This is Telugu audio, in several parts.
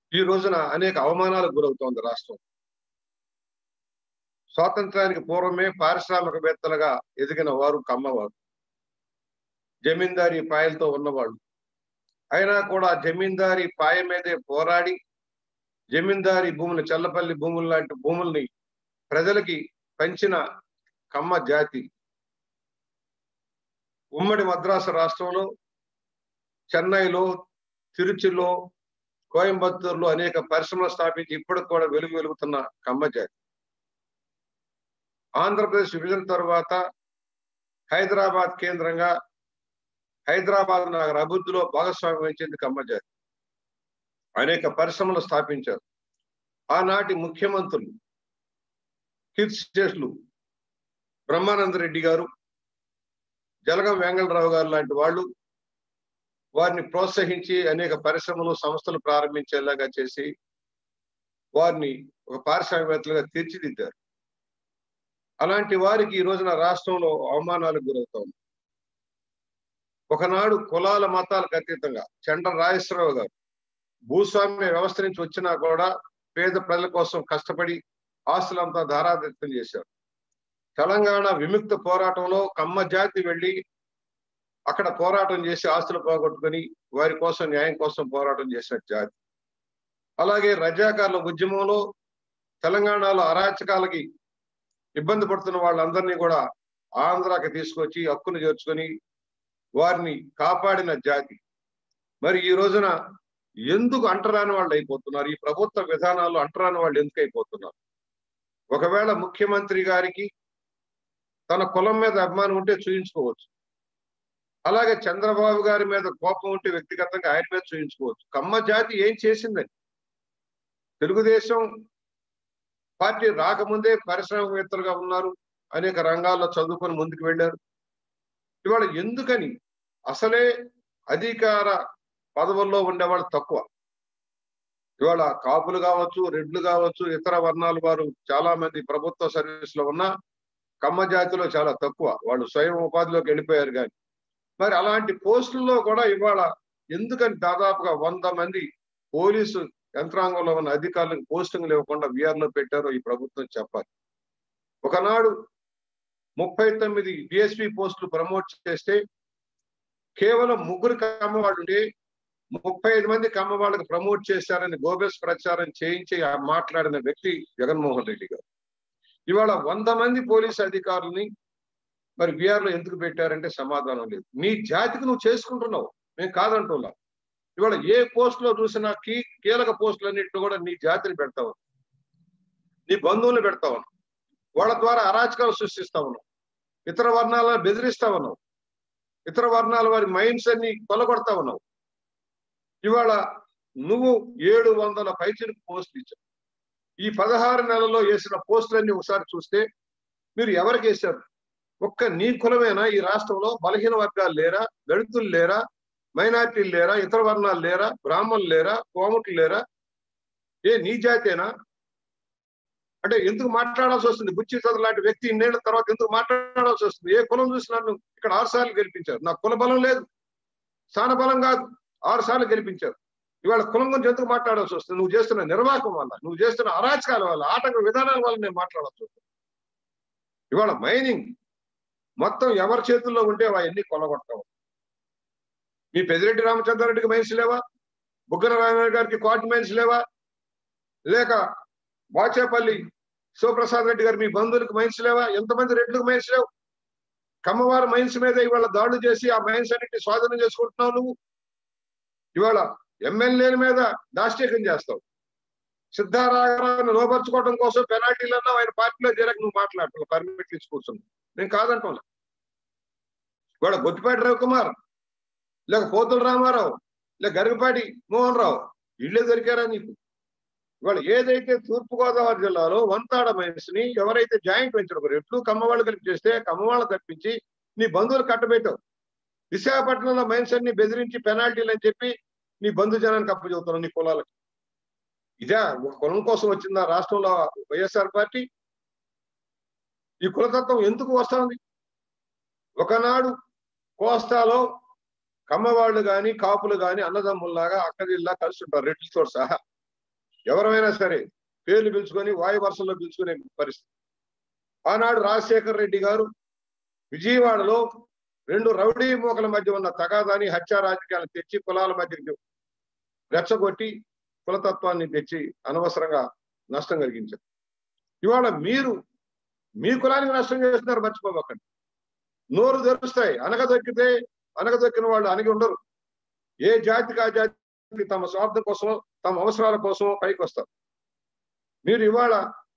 ఈ రోజున అనేక అవమానాలకు గురవుతోంది రాష్ట్రం స్వాతంత్రానికి పూర్వమే పారిశ్రామికవేత్తలుగా ఎదిగిన వారు కమ్మవారు జమీందారీ పాయలతో ఉన్నవాళ్ళు అయినా కూడా జమీందారీ పాయ మీదే పోరాడి జమీందారీ భూములు చల్లపల్లి భూములు లాంటి భూముల్ని ప్రజలకి పంచిన కమ్మ జాతి ఉమ్మడి మద్రాసు రాష్ట్రంలో చెన్నైలో తిరుచిలో కోయంబత్తూరులో అనేక పరిశ్రమలు స్థాపించి ఇప్పటికి కూడా వెలుగు వెలుగుతున్న కమ్మ జాతి ఆంధ్రప్రదేశ్ విభజన తర్వాత హైదరాబాద్ కేంద్రంగా హైదరాబాద్ నగర అభివృద్ధిలో భాగస్వామ్యం వహించింది కమ్మ జాతి అనేక పరిశ్రమలు స్థాపించారు ఆనాటి ముఖ్యమంత్రులు కీర్తిశేషులు బ్రహ్మానంద రెడ్డి గారు జలగం వెంగళరావు గారు లాంటి వాళ్ళు వారిని ప్రోత్సహించి అనేక పరిశ్రమలు సంస్థలు ప్రారంభించేలాగా చేసి వారిని ఒక పారిశ్రామికవేత్తలుగా తీర్చిదిద్దారు అలాంటి వారికి ఈ రోజున రాష్ట్రంలో అవమానాలకు గురవుతోంది ఒకనాడు కులాల మతాలకు అతీతంగా చండ్ర రాజేశ్వరరావు గారు భూస్వామ్య వ్యవస్థ నుంచి వచ్చినా కూడా పేద ప్రజల కోసం కష్టపడి ఆస్తులంతా ధారాదత్తం చేశారు తెలంగాణ విముక్త పోరాటంలో కమ్మ జాతి వెళ్ళి అక్కడ పోరాటం చేసి ఆస్తులు పోగొట్టుకుని వారి కోసం న్యాయం కోసం పోరాటం చేసిన జాతి అలాగే రజాకారుల ఉద్యమంలో తెలంగాణలో అరాచకాలకి ఇబ్బంది పడుతున్న వాళ్ళందరినీ కూడా ఆంధ్రాకి తీసుకొచ్చి హక్కును చేర్చుకొని వారిని కాపాడిన జాతి మరి ఈ రోజున ఎందుకు అంటరాని వాళ్ళు అయిపోతున్నారు ఈ ప్రభుత్వ విధానాలు అంటరాని వాళ్ళు ఎందుకు అయిపోతున్నారు ఒకవేళ ముఖ్యమంత్రి గారికి తన కులం మీద అభిమానం ఉంటే చూయించుకోవచ్చు అలాగే చంద్రబాబు గారి మీద కోపం ఉంటే వ్యక్తిగతంగా ఆయన మీద చూయించుకోవచ్చు కమ్మ జాతి ఏం చేసిందని తెలుగుదేశం పార్టీ రాకముందే పారిశ్రామికవేత్తలుగా ఉన్నారు అనేక రంగాల్లో చదువుకొని ముందుకు వెళ్ళారు ఇవాళ ఎందుకని అసలే అధికార పదవుల్లో ఉండేవాళ్ళు తక్కువ ఇవాళ కాపులు కావచ్చు రెడ్లు కావచ్చు ఇతర వర్ణాల వారు చాలా మంది ప్రభుత్వ సర్వీస్ లో ఉన్న కమ్మ జాతిలో చాలా తక్కువ వాళ్ళు స్వయం ఉపాధిలోకి వెళ్ళిపోయారు కానీ మరి అలాంటి పోస్టుల్లో కూడా ఇవాళ ఎందుకని దాదాపుగా వంద మంది పోలీసు యంత్రాంగంలో ఉన్న అధికారులకు పోస్టింగ్లు ఇవ్వకుండా విఆర్లో పెట్టారో ఈ ప్రభుత్వం చెప్పాలి ఒకనాడు ముప్పై తొమ్మిది డిఎస్పి పోస్టులు ప్రమోట్ చేస్తే కేవలం ముగ్గురు కమ్మవాళ్ళు ఉంటే ముప్పై ఐదు మంది కమ్మవాళ్ళకి ప్రమోట్ చేశారని గోబెస్ ప్రచారం చేయించి మాట్లాడిన వ్యక్తి జగన్మోహన్ రెడ్డి గారు ఇవాళ వంద మంది పోలీసు అధికారులని మరి బీఆర్లో ఎందుకు పెట్టారంటే సమాధానం లేదు నీ జాతికి నువ్వు చేసుకుంటున్నావు మేము కాదంటున్నా ఇవాళ ఏ పోస్ట్ లో చూసినా కీ కీలక పోస్టులు అన్నింటిలో కూడా నీ జాతిని పెడతావు నీ బంధువులు పెడతావు వాళ్ళ ద్వారా అరాచకాలు సృష్టిస్తా ఉన్నావు ఇతర వర్ణాలను బెదిరిస్తా ఉన్నావు ఇతర వర్ణాల వారి మైండ్స్ అన్ని కొలగొడతా ఉన్నావు ఇవాళ నువ్వు ఏడు వందల పైచిలకు పోస్టులు ఇచ్చావు ఈ పదహారు నెలల్లో వేసిన పోస్టులన్నీ ఒకసారి చూస్తే మీరు ఎవరికి వేశారు ఒక్క నీ కులమేనా ఈ రాష్ట్రంలో బలహీన వర్గాలు లేరా దళితులు లేరా మైనార్టీలు లేరా ఇతర వర్ణాలు లేరా బ్రాహ్మణులు లేరా కోమట్లు లేరా ఏ నీ జాతేనా అంటే ఎందుకు మాట్లాడాల్సి వస్తుంది బుచ్చి చదువు లాంటి వ్యక్తి ఇన్నేళ్ల తర్వాత ఎందుకు మాట్లాడాల్సి వస్తుంది ఏ కులం చూసి నన్ను ఇక్కడ ఆరు సార్లు గెలిపించారు నాకు కుల బలం లేదు స్థాన బలం కాదు ఆరు సార్లు గెలిపించారు ఇవాళ కులం గురించి ఎందుకు మాట్లాడాల్సి వస్తుంది నువ్వు చేస్తున్న నిర్వాహకం వల్ల నువ్వు చేస్తున్న అరాచకాల వల్ల ఆటంక విధానాల వల్ల నేను మాట్లాడాల్సి వస్తుంది ఇవాళ మైనింగ్ మొత్తం ఎవరి చేతుల్లో ఉంటే అవన్నీ కొలగొడతావు మీ పెదిరెడ్డి రామచంద్రారెడ్డికి మైన్స్ లేవా బుగ్గన రామయ్య గారికి కోటి మైన్స్ లేవా లేక బాచేపల్లి శివప్రసాద్ రెడ్డి గారు మీ బంధువులకు మైన్స్ లేవా ఎంతమంది రెడ్లకు మైన్స్ లేవు కమ్మవారి మైన్స్ మీద ఇవాళ దాడులు చేసి ఆ మైన్స్ అన్నింటినీ స్వాధీనం చేసుకుంటున్నావు నువ్వు ఇవాళ ఎమ్మెల్యేల మీద దాష్టీకం చేస్తావు సిద్ధారాఘరాన్ని లోపరుచుకోవడం కోసం పెనాల్టీలన్నా ఆయన పార్టీలో చేరక నువ్వు మాట్లాడుతున్నావు పర్మిట్ ఇచ్చి కూర్చున్నావు నేను కాదంటున్నా ఇవాళ బొత్తిపాటి రవికుమార్ లేక పోతుల రామారావు లేక గరిగపాటి మోహన్ రావు ఇళ్ళే దొరికారా నీకు ఇవాళ ఏదైతే తూర్పుగోదావరి జిల్లాలో వంతాడ మైన్స్ ని ఎవరైతే జాయింట్ వెంచర్ ఒక రెట్లు కమ్మవాళ్ళు కలిపి చేస్తే కమ్మవాళ్ళు తప్పించి నీ బంధువులు కట్టబెట్టావు విశాఖపట్నంలో మైన్స్ అన్ని బెదిరించి పెనాల్టీలు అని చెప్పి నీ బంధు జనానికి అప్పచెబుతున్నావు నీ కులాలకి ఇదే ఒక కులం కోసం వచ్చిందా రాష్ట్రంలో వైఎస్ఆర్ పార్టీ ఈ కులతత్వం ఎందుకు వస్తుంది ఒకనాడు కోస్తాలో కమ్మవాళ్ళు గాని కాపులు గాని అన్నదమ్ముల్లాగా అక్కదిల్లా కలిసి ఉంటారు రెడ్లతో సహా ఎవరైనా సరే పేర్లు పిలుచుకొని వాయు వరుసలో పిలుచుకునే పరిస్థితి ఆనాడు రాజశేఖర్ రెడ్డి గారు విజయవాడలో రెండు రౌడీ మూకల మధ్య ఉన్న తగాదాని హత్యా రాజకీయాలను తెచ్చి కులాల మధ్య రెచ్చగొట్టి కులతత్వాన్ని తెచ్చి అనవసరంగా నష్టం కలిగించారు ఇవాళ మీరు మీ కులానికి నష్టం చేస్తున్నారు మర్చిపోబకండి నోరు తెరుస్తాయి అనగదొక్కితే అనగదొక్కిన వాళ్ళు అణిగి ఉండరు ఏ జాతికి ఆ జాతికి తమ స్వార్థం కోసం తమ అవసరాల కోసం పైకి వస్తారు మీరు ఇవాళ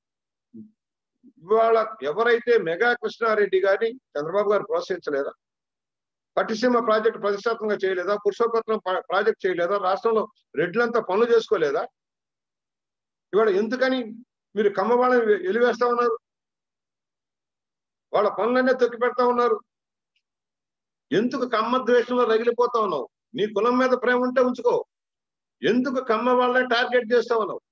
ఇవాళ ఎవరైతే మెగా కృష్ణారెడ్డి గారిని చంద్రబాబు గారు ప్రోత్సహించలేదా పట్టిసీమ ప్రాజెక్టు ప్రతిష్టాత్మకంగా చేయలేదా పురుషోత్పత్రం ప్రాజెక్ట్ చేయలేదా రాష్ట్రంలో రెడ్లంతా పనులు చేసుకోలేదా ఇవాళ ఎందుకని మీరు కమ్మ వాళ్ళని ఎలివేస్తా ఉన్నారు వాళ్ళ పనులన్నీ తొక్కి పెడతా ఉన్నారు ఎందుకు కమ్మ ద్వేషంలో రగిలిపోతా ఉన్నావు నీ కులం మీద ప్రేమ ఉంటే ఉంచుకో ఎందుకు కమ్మ వాళ్ళని టార్గెట్ చేస్తా ఉన్నావు